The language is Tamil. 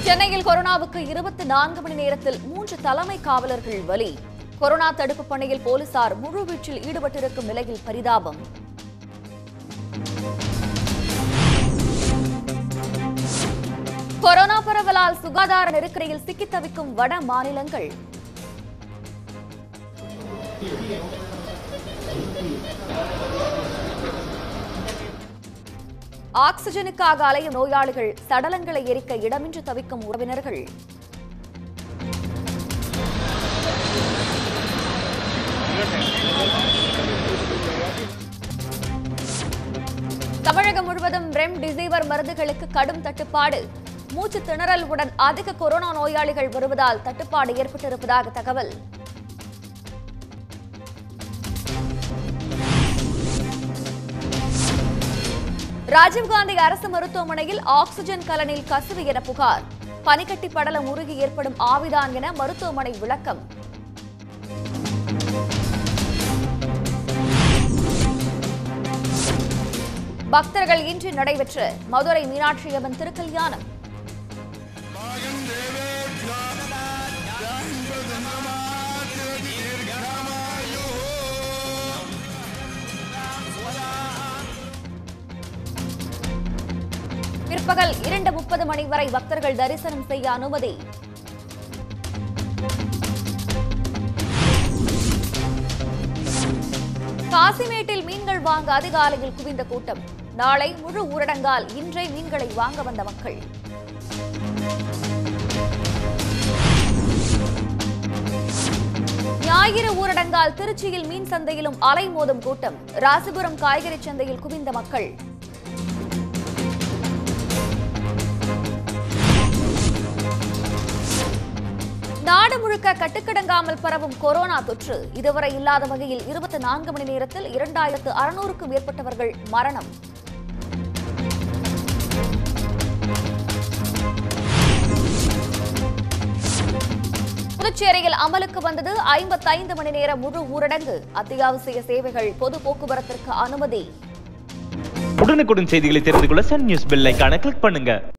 சென்னையில் கொரோனாவுக்கு இருபத்தி நான்கு மணி நேரத்தில் மூன்று தலைமை காவலர்கள் பலி கொரோனா தடுப்பு பணியில் போலீசார் முழுவீச்சில் ஈடுபட்டிருக்கும் நிலையில் பரிதாபம் கொரோனா பரவலால் சுகாதார நெருக்கடியில் சிக்கித் தவிக்கும் வட மாநிலங்கள் ஆக்சிஜனுக்காக அலையும் நோயாளிகள் சடலங்களை எரிக்க இடமின்றி தவிக்கும் உறவினர்கள் தமிழகம் முழுவதும் ரெம்டிசிவர் மருந்துகளுக்கு கடும் தட்டுப்பாடு மூச்சு திணறலுடன் அதிக கொரோனா நோயாளிகள் வருவதால் தட்டுப்பாடு ஏற்பட்டிருப்பதாக தகவல் ராஜீவ்காந்தி அரசு மருத்துவமனையில் ஆக்ஸிஜன் கலனில் கசிவு என புகார் பனிக்கட்டி படலம் உருகி ஏற்படும் ஆவிதான் என மருத்துவமனை விளக்கம் பக்தர்கள் இன்று நடைபெற்ற மதுரை மீனாட்சியம்மன் திருக்கல்யாணம் பிற்பகல் இரண்டு முப்பது மணி வரை பக்தர்கள் தரிசனம் செய்ய அனுமதி காசிமேட்டில் மீன்கள் வாங்க அதிகாலையில் குவிந்த கூட்டம் நாளை முழு ஊரடங்கால் இன்றே மீன்களை வாங்க வந்த மக்கள் ஞாயிறு ஊரடங்கால் திருச்சியில் மீன் சந்தையிலும் அலைமோதும் கூட்டம் ராசிபுரம் காய்கறி சந்தையில் குவிந்த மக்கள் நாடு முழுக்க கட்டுக்கடங்காமல் பரவும் கொரோனா தொற்று இதுவரை இல்லாத வகையில் இருபத்தி நான்கு மணி நேரத்தில் இரண்டாயிரத்து அறுநூறுக்கும் மேற்பட்டவர்கள் மரணம் புதுச்சேரியில் அமலுக்கு வந்தது ஐம்பத்தைந்து மணி நேர முழு ஊரடங்கு அத்தியாவசிய சேவைகள் பொது போக்குவரத்திற்கு அனுமதி உடனுக்குடன் செய்திகளை தெரிந்து கொள்ள சன் நியூஸ் பெல் ஐகானை கிளிக் பண்ணுங்க